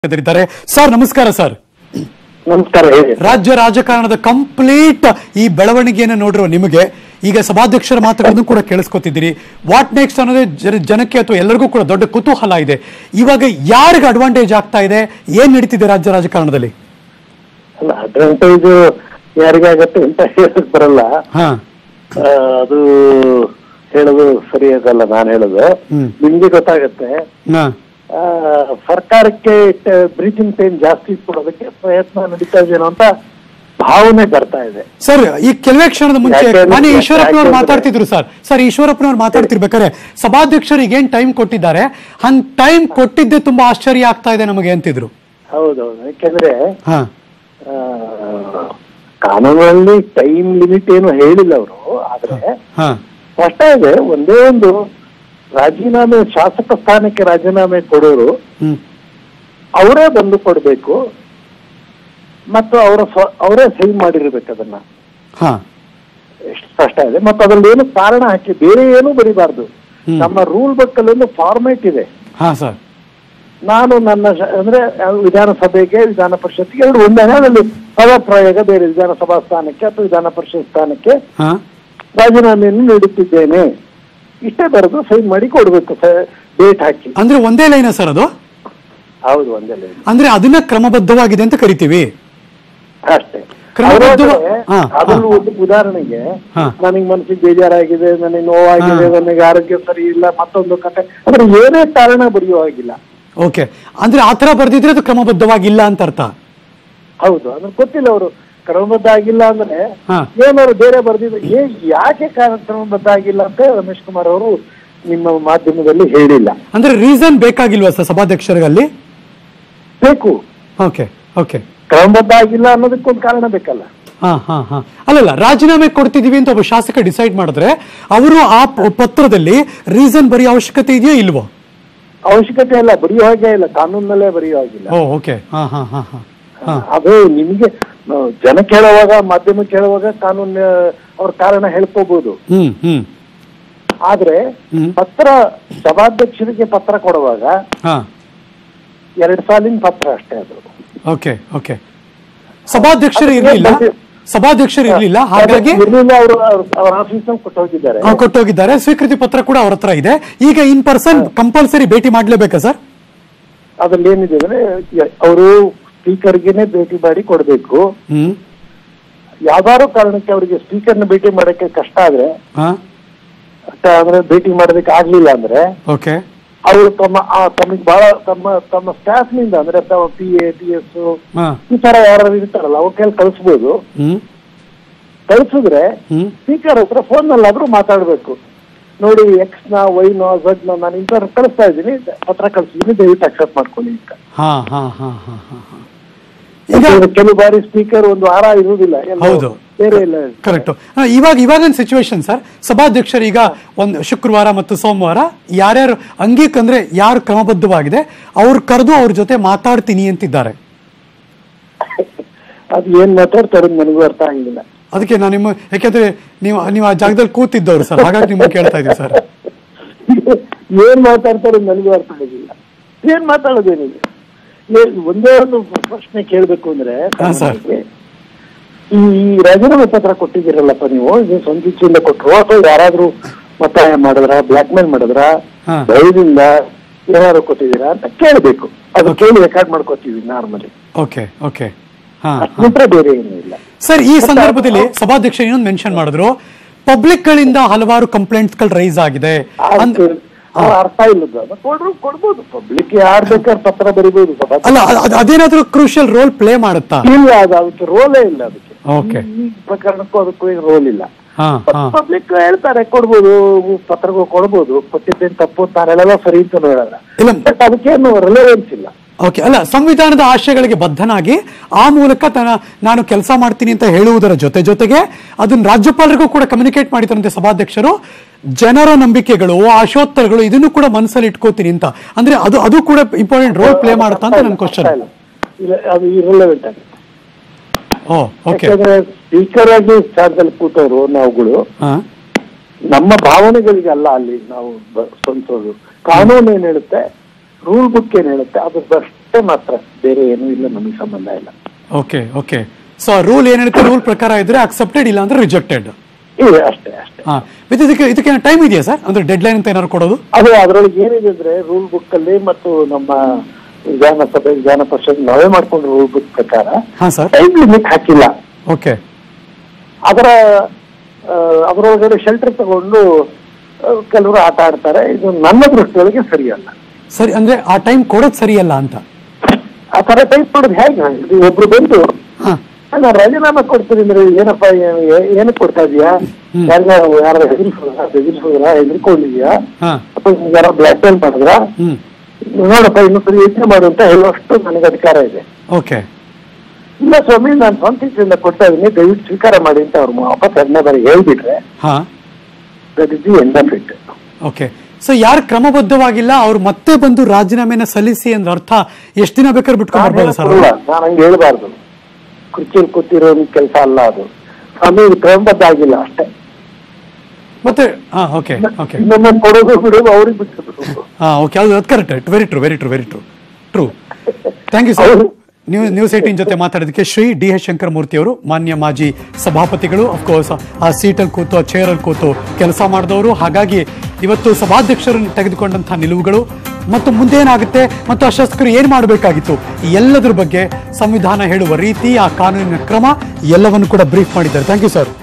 ಇದ್ದಾರೆ ಸರ್ ನಮಸ್ಕಾರ ಸರ್ ನಮಸ್ಕಾರ ಹೇಳಿ ರಾಜ್ಯ ರಾಜಕಾರಣದ ಕಂಪ್ಲೀಟ್ ಈ ಬೆಳವಣಿಗೆಯನ್ನು ನೋಡಿರೋ ನಿಮಗೆ ಈಗ ಸಭಾಧ್ಯಕ್ಷರ ಮಾತುಗಳನ್ನು ಕೂಡ ಕೇಳಿಸ್ಕೊತಿದ್ದೀರಿ ವಾಟ್ ನೆಕ್ಸ್ಟ್ ಅನ್ನೋದೇ ಜನ- ಜನಕ್ಕೆ ಅಥವಾ ಎಲ್ಲರಿಗೂ ಕೂಡ ದೊಡ್ಡ ಕುತೂಹಲ ಇದೆ ಇವಾಗ ಯಾರಿಗೆ ಅಡ್ವಾಂಟೇಜ್ ಆಗ್ತಾ ಇದೆ ಏನ್ ನಡೀತಿದೆ ರಾಜ್ಯ ರಾಜಕಾರಣದಲ್ಲಿ ಅಲ್ಲ ಅಡ್ವಾಂಟೇಜ್ ಯಾರಿಗಾಗತ್ತೆ ಅಂತ ಹೇಳಕ್ ಬರಲ್ಲ ಹಾ ಆ, ಅದು ಹೇಳೋದು ಸರಿಯಾಗಲ್ಲ ನಾನು ಹೇಳೋದು ಹ್ಮ್. ನಿಮ್ಗೆ ಗೊತ್ತಾಗತ್ತೆ ಹಾ. ಆ, ಸರ್ಕಾರಕ್ಕೆ ಬ್ರೀತಿಂಗ್ ಟೈಮ್ ಜಾಸ್ತಿ ಕೊಡೋದಕ್ಕೆ ಪ್ರಯತ್ನ ನಡೀತಾ ಇದೆಯೋ ಅಂತ ಭಾವನೆ ಬರ್ತಾ ಇದೆ ಸರ್ ಈ ಕೆಲವೇ ಕ್ಷಣದ ಮುಂಚೆ ಯಾಕೆ ಅಂದ್ರೆ- ಮಾನ್ಯ ಈಶ್ವರಪ್ಪನವ್ರು ಯಾಕೆ ಅಂದ್ರೆ- ಮಾತಾಡ್ತಿದ್ರು ಸರ್ ಸರ್ ಈಶ್ವರಪ್ಪನವ್ರು ಮಾತಾಡ್ತಿರ್ಬೇಕಾರೆ ಸಭಾಧ್ಯಕ್ಷರಿಗೆ ಏನ್ ಟೈಮ್ ಕೊಟ್ಟಿದ್ದಾರೆ ಹಂಗ್ ಟೈಮ್ ಕೊಟ್ಟಿದ್ದೆ ತುಂಬಾ ಆಶ್ಚರ್ಯ ಆಗ್ತಾ ಇದೆ ನಮಗೆ ಅಂತಿದ್ರು ಹೌದೌದು ಯಾಕೆಂದ್ರೆ ಹಾ ಆ, ಕಾನೂನಲ್ಲಿ ಟೈಮ್ ಲಿಮಿಟ್ ಏನು ಹೇಳಿಲ್ಲ ಅವರು ಆದ್ರೆ ಹಾ ಸ್ಪಷ್ಟ ಇದೆ ಒಂದೇ ಒಂದು ರಾಜೀನಾಮೆ ಶಾಸಕ ಸ್ಥಾನಕ್ಕೆ ರಾಜೀನಾಮೆ ಕೊಡೋರು ಹ್ಮ್ ಅವರೇ ಬಂದು ಕೊಡಬೇಕು ಮತ್ತು ಅವರ ಸ್ವ- ಅವರೇ ಸಹಿ ಮಾಡಿರ್ಬೇಕು ಅದನ್ನ ಹಾ ಎಷ್ಟು ಸ್ಪಷ್ಟ ಇದೆ ಮತ್ತು ಅದ್ರಲ್ಲಿ ಏನು ಕಾರಣ ಹಾಕಿ ಬೇರೆ ಏನೂ ಬರಿಬಾರ್ದು ಹ್ಮ್. ನಮ್ಮ ರೂಲ್ ಬುಕ್ ಅಲ್ಲಿ ಒಂದು ಫಾರ್ಮೇಟ್ ಇದೆ ಹಾ ಸರ್ ನಾನು ನನ್ನ ಶ- ಅಂದ್ರೆ ವಿಧಾನಸಭೆಗೆ ವಿಧಾನ ಪರಿಷತ್ಗೆ ಎರಡು ಒಂದೇ ಅದರಲ್ಲಿ ಪದಪ್ರಯೋಗ ಬೇರೆ ವಿಧಾನಸಭಾ ಸ್ಥಾನಕ್ಕೆ ಅಥವಾ ವಿಧಾನ ಪರಿಷತ್ ಸ್ಥಾನಕ್ಕೆ ಹಾ ರಾಜೀನಾಮೆಯನ್ನು ನೀಡುತ್ತಿದ್ದೇನೆ ಇಷ್ಟೇ ಬರೆದು ಸೈನ್ ಮಾಡಿ ಕೊಡ್ಬೇಕು ಡೇಟ್ ಹಾಕಿ ಅಂದ್ರೆ ಒಂದೇ ಲೈನ ಸರ್ ಅದು ಹೌದು ಒಂದೇ line. ಅಂದ್ರೆ ಅದನ್ನ ಕ್ರಮಬದ್ಧವಾಗಿದೆ ಅಂತ ಕರಿತೀವಿ ಅಷ್ಟೇ ಕ್ರಮಬದ್ಧ- ಅವ್ರಾದ್ರೆ ಹಾ, ಅದ್ರಲ್ಲಿ ಹಾ. ಒಂದು ಉದಾಹರಣೆಗೆ ಹಾ. ನನಗೆ ಮನಸ್ಸಿಗೆ ಬೇಜಾರಾಗಿದೆ ನನಗೆ ನೋವಾಗಿದೆ ಹಾ. ನನಗೆ ಆರೋಗ್ಯ ಸರಿ ಇಲ್ಲ ಮತ್ತೊಂದು ಕತೆ ಅಂದ್ರೆ ಏನೇ ಕಾರಣ ಬರೆಯೋ ಹಾಗಿಲ್ಲ ಓಕೆ ಅಂದ್ರೆ ಆತರ ಬರ್ದಿದ್ರೆ ಅದು ಕ್ರಮಬದ್ಧವಾಗಿಲ್ಲ ಅಂತ ಅರ್ಥ ಹೌದು ಅದ್ರ ಗೊತ್ತಿಲ್ಲ ಅವರು ಕ್ರಮಬದ್ಧ ಆಗಿಲ್ಲ ಅಂದ್ರೆ ಹಾ. ಏನಾದ್ರು ಬೇರೆ ಬರ್ದಿದ್ರು ಏ ಯಾಕೆ ಕಾರಣ ಕ್ರಮಬದ್ಧ ಆಗಿಲ್ಲ ಅಂತ ರಮೇಶ್ ಕುಮಾರ್ ಅವರು ನಿಮ್ಮ ಮಾಧ್ಯಮದಲ್ಲಿ ಹೇಳಿಲ್ಲ ಅಂದ್ರೆ ರೀಸನ್ ಬೇಕಾಗಿಲ್ವಾ ಸರ್ ಸಭಾಧ್ಯಕ್ಷರಿಗೆ ಅಲ್ಲಿ ಬೇಕು ಓಕೆ ಓಕೆ ಕ್ರಮಬದ್ಧ ಆಗಿಲ್ಲ ಅನ್ನೋದಕ್ಕೊಂದು ಕಾರಣ ಬೇಕಲ್ಲ ಹಾ ಹಾ ಹಾ ಅಲ್ಲಲ್ಲ ರಾಜೀನಾಮೆ ಕೊಡ್ತಿದೀವಿ ಅಂತ ಒಬ್ಬ ಶಾಸಕ ಡಿಸೈಡ್ ಮಾಡಿದ್ರೆ ಅವರು ಆ ಪ- ಪತ್ರದಲ್ಲಿ ರೀಸನ್ ಬರೆಯೋ ಅವಶ್ಯಕತೆ ಇದೆಯೋ ಇಲ್ವೋ ಅವಶ್ಯಕತೆ ಇಲ್ಲ ಬರೆಯೋ ಹಾಗೆ ಇಲ್ಲ ಕಾನೂನಲ್ಲೇ ಬರೆಯೋ ಹಾಗಿಲ್ಲ ಓ ಓಕೆ ಹಾ ಹಾ ಹಾ ಹಾ ಹಾ ಅದು ನಿಮ್ಗೆ ನಾವು ಜನ ಕೇಳುವಾಗ ಮಾಧ್ಯಮ ಕೇಳುವಾಗ ಕಾನೂನು ಅವ್ರ ಕಾರಣ ಹೇಳ್ಕೋಬಹುದು ಹ್ಮ್ ಹ್ಮ್ ಆದ್ರೆ ಹ್ಮ್. ಪತ್ರ ಸಭಾಧ್ಯಕ್ಷರಿಗೆ ಪತ್ರ ಕೊಡುವಾಗ ಹಾ ಎರಡ್ ಸಾಲಿನ ಪತ್ರ ಅಷ್ಟೇ ಅದು ಓಕೆ ಓಕೆ ಸಭಾಧ್ಯಕ್ಷರು ಇರ್ಲಿಲ್ಲ ಸಭಾಧ್ಯಕ್ಷರು ಇರ್ಲಿಲ್ಲ ಹಾಗಾಗಿ ಇರ್ಲಿಲ್ಲ ಅವರು ಅವ್ರ ಆಫೀಸ್ ನಲ್ಲಿ ಕೊಟ್ಟು ಹೋಗಿದ್ದಾರೆ ಅವ್ರು ಕೊಟ್ಟೋಗಿದ್ದಾರೆ ಸ್ವೀಕೃತಿ ಪತ್ರ ಕೂಡ ಅವ್ರ ಹತ್ರ ಇದೆ ಈಗ ಇನ್ ಪರ್ಸನ್ ಕಂಪಲ್ಸರಿ ಭೇಟಿ ಮಾಡ್ಲೇಬೇಕಾ ಸರ್ ಅದ್ರಲ್ಲಿ ಏನಿದೆ ಅಂದ್ರೆ ಅವರು ಸ್ಪೀಕರ್ಗೆನೆ ಭೇಟಿ ಮಾಡಿ ಕೊಡ್ಬೇಕು ಹ್ಮ್ ಯಾವ್ದಾದ್ರು ಕಾರಣಕ್ಕೆ ಅವರಿಗೆ ಸ್ಪೀಕರ್ನ ಭೇಟಿ ಮಾಡಕ್ಕೆ ಕಷ್ಟ ಆದ್ರೆ ಹಾ ಅಷ್ಟ- ಅಂದ್ರೆ ಭೇಟಿ ಮಾಡೋದಕ್ಕೆ ಆಗ್ಲಿಲ್ಲ ಅಂದ್ರೆ ಓಕೆ ಅವರು ತಮ್ಮ ಆ ತಮಗೆ ಬಹಳ ತಮ್ಮ ತಮ್ಮ ಸ್ಟಾಫ್ ನಿಂದ ಅಂದ್ರೆ ತಮ್ಮ ಪಿ ಎ ಟಿ ಎಸ್ ಹಾ ಈ ತರ ಯಾರು ಇರ್ತಾರಲ್ಲ ಅವ್ರ ಕೈಲಿ ಕಳಿಸ್ಬೋದು ಹ್ಮ್ ಕಳಿಸಿದ್ರೆ ಹ್ಮ್ ಸ್ಪೀಕರ್ ಹತ್ರ ಫೋನ್ ನಲ್ಲಾದ್ರೂ ಮಾತಾಡ್ಬೇಕು ನೋಡಿ ಎಕ್ಸ್ ನ ವೈ ನೋ ಝಡ್ ನೋ ನಾನು ಇಂಥ ಕಳಿಸ್ತಾ ಇದ್ದೀನಿ ಪತ್ರ ಕಳಿಸಿದ್ದೀನಿ ದಯವಿಟ್ಟು ಅಕ್ಸೆಪ್ಟ್ ಮಾಡ್ಕೊಳ್ಳಿ ಅಂತ ಹಾ ಹಾ ಹಾ ಹಾ ಹಾ ಹಾ. ಈಗ ಯಾಕಂದ್ರೆ ಕೆಲವು ಬಾರಿ ಸ್ಪೀಕರ್ ಒಂದು ವಾರ ಇರುವುದಿಲ್ಲ ಎಲ್ಲೋ ಹೌದು. ಬೇರೆ ಇಲ್ಲ ಕರೆಕ್ಟ್ ಇವಾಗ ಇವಾಗಿನ ಸಿಚುವೇಶನ್ ಸರ್ ಸಭಾಧ್ಯಕ್ಷರು ಈಗ ಒಂದು ಶುಕ್ರವಾರ ಮತ್ತು ಸೋಮವಾರ ಯಾರ್ಯಾರು ಅಂಗೀಕ ಅಂದ್ರೆ ಯಾರು ಕ್ರಮಬದ್ಧವಾಗಿದೆ ಅವ್ರು ಕರೆದು ಅವ್ರ ಜೊತೆ ಮಾತಾಡ್ತೀನಿ ಅಂತಿದ್ದಾರೆ ಅದು ಏನ್ ಮಾತಾಡ್ತಾರೆ ನನಗೂ ಅರ್ಥ ಆಗಿಲ್ಲ ಅದಕ್ಕೆ ನಾನು ನಿಮ್ಮ ಯಾಕೆಂದ್ರೆ ನೀವು ನೀವು ಆ ಜಾಗದಲ್ಲಿ ಕೂತಿದ್ದವ್ರು ಸರ್ ಹಾಗಾಗಿ ನಿಮ್ಮನ್ನು ಕೇಳ್ತಾ ಇದ್ದೀವಿ ಸರ್ ಏನ್ ಮಾತಾಡ್ತಾರೆ ನನಗೂ ಅರ್ಥ ಆಗಿಲ್ಲ ಏನ್ ಮಾತಾಡೋದೇನಿದೆ ಏ- ಒಂದೇ ಒಂದು ಪ್ರಶ್ನೆ ಕೇಳ್ಬೇಕು ಅಂದ್ರೆ ಹಾ, ಸರ್. ಸಾಮಾನ್ಯಕ್ಕೆ, ಈ ಈ ರಾಜೀನಾಮೆ ಪತ್ರ ಕೊಟ್ಟಿದ್ದೀರಲ್ಲಪ್ಪ ನೀವು ಇದು ಸ್ವಂತ ಇಚ್ಛೆಯಿಂದ ಕೊಟ್ರು ಅಥವಾ ಯಾರಾದ್ರೂ ಒತ್ತಾಯ ಮಾಡಿದ್ರ ಬ್ಲಾಕ್ ಮೇಲ್ ಮಾಡಿದ್ರ ಹಾ. ಭಯದಿಂದ ಏನಾದ್ರು ಕೊಟ್ಟಿದ್ದೀರಾ ಅಂತ ಕೇಳ್ಬೇಕು ಅದು ಕೇಳಿ ರೆಕಾರ್ಡ್ ಮಾಡ್ಕೋತೀವಿ ನಾರ್ಮಲಿ ಓಕೆ ಓಕೆ ಹಾ ಅದ್ಬಿಟ್ರೆ ಬೇರೆ ಏನೂ ಇಲ್ಲ ಸರ್ ಈ ಸಂದರ್ಭದಲ್ಲಿ ಸಭಾಧ್ಯಕ್ಷ ಇನ್ನೊಂದು ಮೆನ್ಷನ್ ಮಾಡಿದ್ರು ಪಬ್ಲಿಕ್ ಗಳಿಂದ ಹಲವಾರು ಕಂಪ್ಲೇಂಟ್ಸ್ ಗಳು ರೈಸ್ ಆಗಿದೆ ಅಂದ್- ಅದು ಅವ್ರ ಅರ್ಥ ಇಲ್ಲದ ಅದು ಕೊಡ್ರು ಕೊಡ್ಬೋದು ಪಬ್ಲಿಕ್ ಯಾರ್ ಬೇಕಾದ್ರೆ ಪತ್ರ ಬರಿಬೋದು ಸಭಾ ಅಲ್ಲ ಅದ್- ಅದ್- ಅದೇನಾದ್ರೂ ಕ್ರೂಷಿಯಲ್ ರೋಲ್ ಪ್ಲೇ ಮಾಡುತ್ತಾ ಇಲ್ಲ ಅದು ಅದಕ್ಕೆ ರೋಲೇ ಇಲ್ಲ ಅದಕ್ಕೆ Okay. ಈ ಪ್ರಕರಣಕ್ಕೂ ಅದಕ್ಕೂ ಏನು ರೋಲ್ ಇಲ್ಲ ಹಾ ಹಾ ಪಬ್ಲಿಕ್ ಹೇಳ್ತಾರೆ ಕೊಡ್ಬೋದು ಪತ್ರಗಳು ಕೊಡ್ಬೋದು ಕೊಟ್ಟಿದ್ದೇನು ತಪ್ಪು ತಾನೆಲ್ಲ ಸರಿ ಅಂತ ಹೇಳಲ್ಲ ಇಲ್ಲ ಬಟ್ ಅದಕ್ಕೇನು ರಿಲೆವೆನ್ಸ್ ಇಲ್ಲ ಓಕೆ ಅಲ್ಲ ಸಂವಿಧಾನದ ಆಶಯಗಳಿಗೆ ಬದ್ಧನಾಗಿ ಆ ಮೂಲಕ ತನ್ನ ನಾನು ಕೆಲಸ ಮಾಡ್ತೀನಿ ಅಂತ ಹೇಳುವುದರ ಜೊತೆ ಜೊತೆಗೆ ಅದನ್ನ ರಾಜ್ಯಪಾಲರಿಗೂ ಕೂಡ ಕಮ್ಯುನಿಕೇಟ್ ಮಾಡಿದ್ರಂತೆ ಸಭಾಧ್ಯಕ್ಷರು ಜನರ ನಂಬಿಕೆಗಳು ಆಶೋತ್ತರಗಳು ಇದನ್ನು ಕೂಡ ಮನಸ್ಸಲ್ಲಿ ಇಟ್ಕೋತೀನಿ ಅಂತ ಅಂದ್ರೆ ಅದು ಅದು ಕೂಡ ಇಂಪಾರ್ಟೆಂಟ್ ರೋಲ್ ಪ್ಲೇ ಮಾಡುತ್ತಾ ಅಂತ ನನ್ನ ಕ್ವಶನ್ ಅರ್ಥ ಇಲ್ಲ. ಇಲ್ಲ ಅದು ಇರಲೆವೆಂಟ್ ಆಗುತ್ತೆ ಓ ಓಕೆ ಯಾಕಂದ್ರೆ ಸ್ಪೀಕರ್ ಆಗಿ ಸ್ಥಾನದಲ್ಲಿ ಕೂತವರು ನಾವುಗಳು ಹಾ ನಮ್ಮ ಭಾವನೆಗಳಿಗೆ ಅಲ್ಲ ಅಲ್ಲಿ ನಾವು ಬ- ಸ್ಪಂದಿಸೋದು ಕಾನೂನು ಏನ್ ಹೇಳುತ್ತೆ ರೂಲ್ ಬುಕ್ ಏನ್ ಹೇಳುತ್ತೆ ಅದು ಅಷ್ಟೇ ಮಾತ್ರ ಬೇರೆ ಏನೂ ಇಲ್ಲ ನಮಗೆ ಸಂಬಂಧ ಇಲ್ಲ ಓಕೆ ಓಕೆ ಸೊ ರೂಲ್ ಏನ್ ಹೇಳುತ್ತೆ ರೂಲ್ ಪ್ರಕಾರ ಇದ್ರೆ ಅಕ್ಸೆಪ್ಟೆಡ್ ಇಲ್ಲ ಅಂದ್ರೆ ರಿಜೆಕ್ಟೆಡ್ ಇದೆ ಅಷ್ಟೇ ಅಷ್ಟೇ ಹಾ ವಿತ್ ಇದಕ್ಕೆ ಇದಕ್ಕೆ ಟೈಮ್ ಇದೆಯಾ ಸರ್ ಅಂದ್ರೆ ಡೆಡ್ ಲೈನ್ ಅಂತ ಏನಾದ್ರು ಕೊಡೋದು ಅದು ಅದರೊಳಗೆ ಏನಿದೆ ಅಂದ್ರೆ ರೂಲ್ ಬುಕ್ ಅಲ್ಲಿ ಮತ್ತು ನಮ್ಮ ವಿಧಾನಸಭೆ ವಿಧಾನ ಪರಿಷತ್ ನಾವೇ ಮಾಡ್ಕೊಂಡು ರೂಲ್ ಬುಕ್ ಪ್ರಕಾರ ಹಾ ಸರ್ ಟೈಮ್ ಲಿಮಿಟ್ ಹಾಕಿಲ್ಲ ಓಕೆ ಅದರ ಆ, ಅದರೊಳಗಡೆ ಶೆಲ್ಟರ್ ತಗೊಂಡು ಆ, ಕೆಲವರು ಆಟ ಆಡ್ತಾರೆ ಇದು ನನ್ನ ದೃಷ್ಟಿಯೊಳಗೆ ಸರಿಯಲ್ಲ ಸರಿ ಅಂದ್ರೆ ಆ ಟೈಮ್ ಕೊಡೋದು ಸರಿಯಲ್ಲ ಅಂತ ಆ ತರ ಟೈಪ್ ಮಾಡೋದು ಹೇಗೆ ಇದು ಒಬ್ರು ಬಂದು ಹಾ ನಾನು ರಾಜೀನಾಮೆ ಕೊಡ್ತೀನಿ ಅಂದ್ರೆ ಏನಪ್ಪ ಏನ್- ಏ- ಏನಕ್ಕೆ ಕೊಡ್ತಾ ಇದೀಯಾ ಯಾರ ಯಾರ ಹೆದರ್ಸೋದ್ರ ಬೆದರ್ಸೋದ್ರ ಹೆದರ್ಕೊಂಡಿದ್ಯಾ ಹಾ ಅಥವಾ ಯಾರ ಬ್ಲಾಕ್ ಮೇಲ್ ಮಾಡಿದ್ರ ಹ್ಮ್ ನೋಡಪ್ಪ ಇನ್ನೊಂದ್ಸರಿ ಯೋಚನೆ ಮಾಡು ಅಂತ ಹೇಳುವಷ್ಟು ನನಗೆ ಅಧಿಕಾರ ಇದೆ ಓಕೆ ಇಲ್ಲ ಸ್ವಾಮಿ ನಾನು ಸ್ವಂತ ಇಚ್ಛೆಯಿಂದ ಕೊಡ್ತಾ ಇದೀನಿ ದಯವಿಟ್ಟು ಸ್ವೀಕಾರ ಮಾಡಿ ಅಂತ ಅವ್ರು ವಾಪಸ್ ಎರಡನೇ ಬಾರಿ ಹೇಳ್ಬಿಟ್ರೆ ಹಾ that is the end of it okay so ಯಾರು ಕ್ರಮಬದ್ಧವಾಗಿಲ್ಲ ಅವ್ರು ಮತ್ತೆ ಬಂದು ರಾಜೀನಾಮೆನ ಸಲ್ಲಿಸಿ ಅಂದ್ರೆ ಅರ್ಥ ಎಷ್ಟು ದಿನ ಬೇಕಾದ್ರೆ ಬಿಟ್ಕೊಂಡು ಬರ್ಬೋದು ಸರ್ ನಾನು ಹಂಗೆ ಹೇಳ್ಬಾರ್ದು ಕುರ್ಚಿಯಲ್ಲಿ ಕೂತಿರೋ ಕೆಲಸ ಅಲ್ಲ ಅದು ಸ್ವಾಮಿ ಇದು ಕ್ರಮಬದ್ಧ ಆಗಿಲ್ಲ ಅಷ್ಟೇ ಮತ್ತೆ ಹಾ ಓಕೆ ಓಕೆ ಇನ್ನೊಮ್ಮೆ ಕೊಡೋದು ಬಿಡೋದು ಅವ್ರಿಗೆ ಬಿಟ್ಟು ಹಾ ಓಕೆ ಅದು ಅದು correct very true very true very true true thank you sir ಹೌದು. ನ್ಯೂ ನ್ಯೂಸ್ ಏಟೀನ್ ಜೊತೆ ಮಾತಾಡೋದಕ್ಕೆ ಶ್ರೀ ಡಿ ಎಸ್ ಶಂಕರಮೂರ್ತಿ ಅವರು ಮಾನ್ಯ ಮಾಜಿ ಸಭಾಪತಿಗಳು ಅಫ್ಕೋರ್ಸ್ ಆ ಸೀಟಲ್ಲಿ ಕೂತು ಆ ಚೇರಲ್ಲಿ ಕೂತು ಕೆಲಸ ಮಾಡಿದವರು ಹಾಗಾಗಿ ಇವತ್ತು ಸಭಾಧ್ಯಕ್ಷರನ್ನು ತೆಗೆದುಕೊಂಡಂತಹ ನಿಲುವುಗಳು ಮತ್ತು ಮುಂದೇನಾಗುತ್ತೆ ಮತ್ತು ಆ ಶಾಸಕರು ಏನು ಮಾಡಬೇಕಾಗಿತ್ತು ಈ ಎಲ್ಲದರ ಬಗ್ಗೆ ಸಂವಿಧಾನ ಹೇಳುವ ರೀತಿ ಆ ಕಾನೂನಿನ ಕ್ರಮ ಎಲ್ಲವನ್ನು ಕೂಡ ಬ್ರೀಫ್ ಮಾಡಿದ್ದಾರೆ ಥ್ಯಾಂಕ್ ಯು ಸರ್